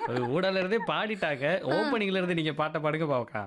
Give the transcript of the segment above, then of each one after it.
ஒரு ஊடல இருந்தே பாடிட்டாங்க ஓப்பனிங்ல இருந்து நீங்க பாட்டை பாடுங்க பாவக்கா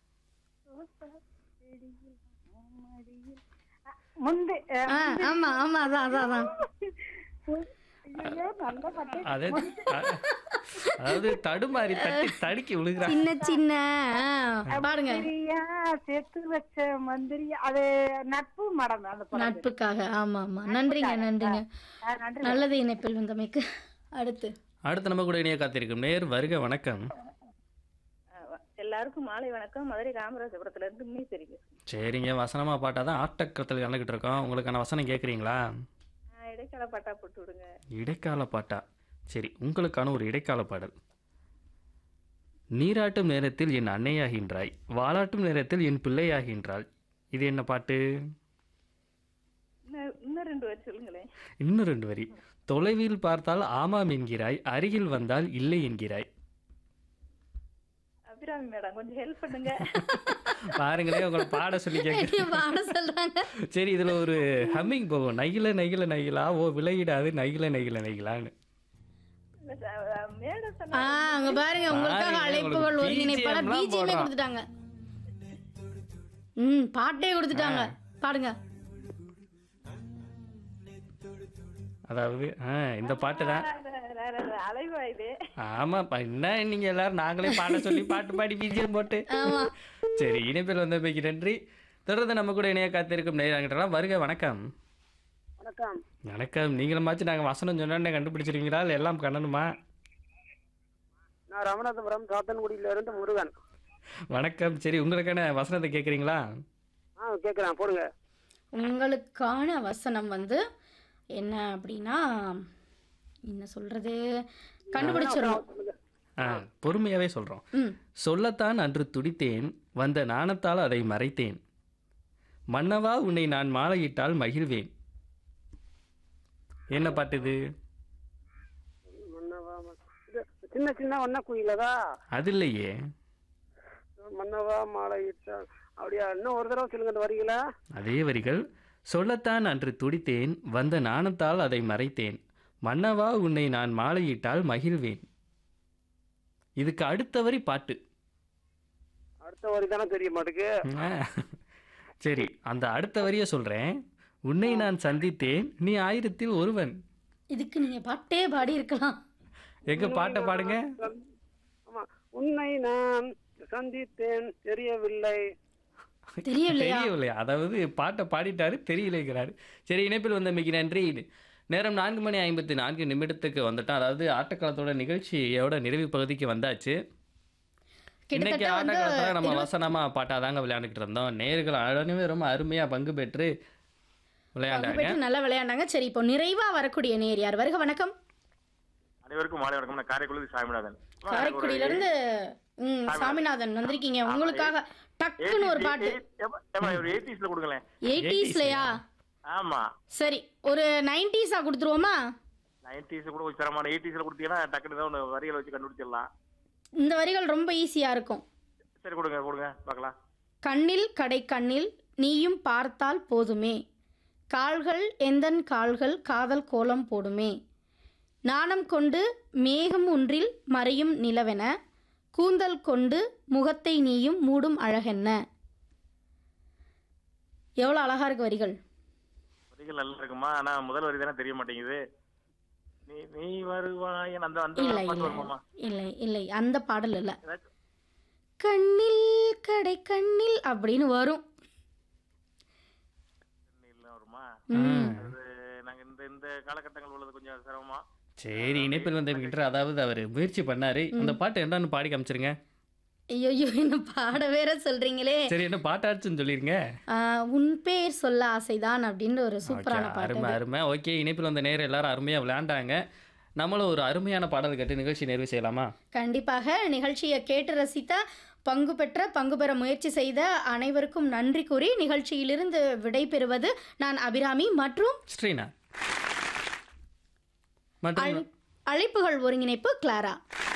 முந்தி அஹ், ஆ, ஆமா ஆமா அதான் அதான் அதான் ஐயோ, நல்ல பாட்டு அது அ- அதாவது தடுமாறி தட்டி தடுக்கி விழுகிறாங்க சின்ன சின்ன ஆ, பாடுங்க மந்திரியா சேர்த்து வச்ச மந்திரியா அது நட்பு மடம் அந்த படம் நட்புக்காக ஆமா ஆமா நன்றிங்க நன்றிங்க அஹ், நன்றி நல்லது இணைப்பில் வந்தமைக்கு அடுத்து அடுத்து நம்ம கூட இணைய காத்திருக்கும் நேர் வருக வணக்கம் எல்லாருக்கும் மாலை வணக்கம் மதுரை ராமராஜபுரத்துல இருந்து மீசரி சரிங்க வசனமா பாட்டாதான் ஆட்டக்கத்தில் கலந்துக்கிட்டு இருக்கோம் உங்களுக்கான வசனம் கேட்குறீங்களா இடைக்கால பாட்டா போட்டு விடுங்க இடைக்கால பாட்டா சரி உங்களுக்கான ஒரு இடைக்கால பாடல் நீராட்டும் நேரத்தில் என் அன்னையாகின்றாய் வாலாட்டும் நேரத்தில் என் பிள்ளையாகின்றாள் இது என்ன பாட்டு இன்னும் இன்னும் ரெண்டு பேர் சொல்லுங்களேன் இன்னும் ரெண்டு வரி தொலைவில் பார்த்தால் ஆமாம் என்கிறாய் அருகில் வந்தால் இல்லை என்கிறாய் அபிராமி மேடம் கொஞ்சம் ஹெல்ப் பண்ணுங்க பாருங்களேன் உங்களை பாட சொல்லி கேட்க என்னைய பாட சொல்றாங்க சரி இதுல ஒரு ஹம்மிங் போகும் நைகில நைகில நைகிலா ஓ விளையிடாது நைகில நைகில நைகிலான்னு இல்ல சார், மேடம் ஆ சொன்னா அங்க பாருங்க உங்களுக்காக பாருங்க, அழைப்புகள் உங்களுக்கு ஒருங்கிணைப்பாளர் BGM லாம் பிஜிஎமே போடுறோம். கொடுத்துட்டாங்க ம் பாட்டே கொடுத்துட்டாங்க பாடுங்க அதாவது ஆ, இந்த பாட்டு தான் அலைவா இது ஆமாப்பா என்ன நீங்க எல்லாரும் நாங்களே பாட சொல்லி பாட்டு பாடி பிஜிஎம் போட்டு ஆமா சரி இணைப்பில் வந்தமைக்கு நன்றி தொடர்ந்து நம்ம கூட இணைய காத்திருக்கும் நேரங்கட்டலாம் வருக வணக்கம் வணக்கம் வணக்கம் நீங்களுமாச்சும் நாங்கள் வசனம் சொன்னோன்னே கண்டுபிடிச்சிருக்கீங்களா இல்லை எல்லாம் பண்ணணுமா நான் ராமநாதபுரம் சாத்தன்குடியில இருந்து முருகன் வணக்கம் சரி உங்களுக்கான வசனத்தை கேட்குறீங்களா ஆ கேட்குறேன் போடுங்க உங்களுக்கான வசனம் வந்து என்ன அப்படின்னா என்ன சொல்றது கண்டுபிடிச்சிடணும் ஆ பொறுமையாகவே சொல்கிறோம் ம் சொல்லத்தான் அன்று துடித்தேன் வந்த நாணத்தால் அதை மறைத்தேன் மன்னவா உன்னை நான் மாலையிட்டால் மகிழ்வேன் என்ன பாட்டு இது மன்னவா ம- இது சின்ன சின்ன ஒன்ன குயிலதா அது இல்லையே மன்னவா மாலை இட்டா அப்படியா இன்னும் ஒரு தடவை சொல்லுங்க இந்த வரிகளா அதே வரிகள் சொல்லத்தான் அன்று துடித்தேன் வந்த நாணத்தால் அதை மறைத்தேன் மன்னவா உன்னை நான் மாலையிட்டால் மகிழ்வேன் இதுக்கு அடுத்த வரி பாட்டு அடுத்த வரி தானே தெரிய மாட்டுக்கு ஆ. சரி அந்த அடுத்த வரியை சொல்றேன் உன்னை நான் சந்தித்தேன் நீ ஆயிரத்தில் ஒருவன் இதுக்கு நீங்க பாட்டே பாடி இருக்கலாம் எங்க பாட்டை பாடுங்க ஆமா உன்னை நான் சந்தித்தேன் தெரியவில்லை தெரியலையா தெரியவில்லை அதாவது பாட்டை பாடிட்டாரு தெரியலைங்கிறாரு சரி இணைப்பில் வந்த மிக நன்றி நேரம் நான்கு மணி ஐம்பத்தி நான்கு நிமிடத்துக்கு வந்துட்டோம் அதாவது ஆட்டக்காலத்தோட நிகழ்ச்சியோட நிறைவு பகுதிக்கு வந்தாச்சு இன்னைக்கு கிட்டத்தட்ட வந்து ஆட்டக்காலத்தில் நம்ம வசனமா பாட்டா தாங்க விளையாண்டுக்கிட்டு இருந்தோம் நேர்கள் அழனவே ரொம்ப அருமையா பங்கு பெற்று பங்கு விளையாண்டாங்க பெற்று நல்லா விளையாண்டாங்க சரி இப்போ நிறைவா வரக்கூடிய நேர் யார் வருக வணக்கம் அனைவருக்கும் மாலை வணக்கம் நான் காரைக்குடி சாமிநாதன் காரைக்குடியில இருந்து ம் சாமிநாதன் வந்திருக்கீங்க உங்களுக்காக டக்குன்னு ஒரு பாட்டு ஒரு எயிட்டிஸ்ல கொடுங்களேன் எயிட்டிஸ்லயா ஆமா சரி ஒரு நைன்டிஸா கொடுத்துருவோமா நைன்டிஸ் கூட கொஞ்சம் சிரமமான எயிட்டிஸ்ல கொடுத்தீங்கன்னா டக்குனு தான் ஒன்று வரிகளை வச்சு கண்டுபிடிச்சிடலாம் இந்த வரிகள் ரொம்ப ஈஸியா இருக்கும் சரி கொடுங்க கொடுங்க பார்க்கலாம் கண்ணில் கடை கண்ணில் நீயும் பார்த்தால் போதுமே கால்கள் எந்தன் கால்கள் காதல் கோலம் போடுமே நாணம் கொண்டு மேகம் ஒன்றில் மறையும் நிலவென கூந்தல் கொண்டு முகத்தை நீயும் மூடும் அழகென்ன எவ்வளோ அழகா இருக்கு வரிகள் வரிகள் நல்லா இருக்குமா ஆனா முதல் வரி தானே தெரிய மாட்டேங்குது நீ நீ வருவாய் அந்த அந்த இல்லை பாட்டு இல்லை வருமாமா இல்லை இல்லை அந்த பாடல் இல்லை ஏதாச்சும் கண்ணில் கடை கண்ணில் அப்படின்னு வரும் இல்ல வருமா ம். அது நாங்க இந்த இந்த காலகட்டங்கள் உள்ளது கொஞ்சம் சிரமமா சரி இணைப்பில் வந்த அதாவது அவர் முயற்சி பண்ணாரு அந்த பாட்டு என்னன்னு பாடி காமிச்சிருங்க ஐயோ என்ன பாட வேற சொல்றீங்களே சரி என்ன பாட்டாச்சுன்னு சொல்லிருங்க ஆஹ் உன் பேர் சொல்ல ஆசைதான் அப்படின்னு ஒரு சூப்பரான Okay, பாட்டு அருமை அது. அருமை ஓகே இணைப்பில் வந்த நேரம் எல்லாரும் அருமையாக விளையாண்டாங்க நம்மளும் ஒரு அருமையான பாடல் கேட்டு நிகழ்ச்சி நிறைவு செய்யலாமா கண்டிப்பாக நிகழ்ச்சியை கேட்டு ரசித்த பங்கு பெற்ற பங்கு பெற முயற்சி செய்த அனைவருக்கும் நன்றி கூறி நிகழ்ச்சியிலிருந்து விடை பெறுவது நான் அபிராமி மற்றும் ஸ்ரீனா மற்றும் அழை- அழைப்புகள் ஒருங்கிணைப்பு கிளாரா